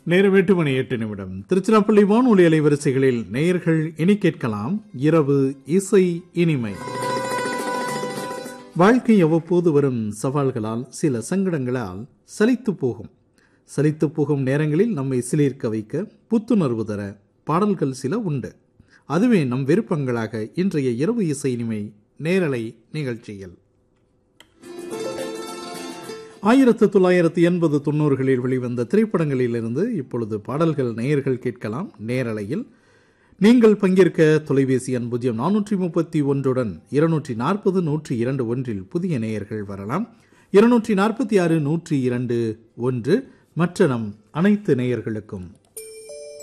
நேரம் எட்டு மணி எட்டு நிமிடம் திருச்சிராப்பள்ளி வானொலி அலைவரிசைகளில் நேயர்கள் இனி கேட்கலாம் இரவு இசை இனிமை வாழ்க்கை அவ்வப்போது வரும் சவால்களால் சில சங்கடங்களால் சலித்து போகும் சலித்து போகும் நேரங்களில் நம்மை சிலிர்க்க வைக்க புத்துணர்வு தர பாடல்கள் சில உண்டு அதுவே நம் விருப்பங்களாக இன்றைய இரவு இசை இனிமை நேரலை நிகழ்ச்சியில் ஆயிரத்து தொள்ளாயிரத்து எண்பது தொண்ணூறுகளில் வெளிவந்த திரைப்படங்களிலிருந்து இப்பொழுது பாடல்கள் நேயர்கள் கேட்கலாம் நேரலையில் நீங்கள் பங்கேற்க தொலைபேசி எண் பூஜ்ஜியம் நானூற்றி முப்பத்தி ஒன்றுடன் இருநூற்றி நாற்பது நூற்றி இரண்டு ஒன்றில் புதிய நேயர்கள் வரலாம் இருநூற்றி நாற்பத்தி ஆறு நூற்றி இரண்டு ஒன்று மற்ற நம் அனைத்து நேயர்களுக்கும்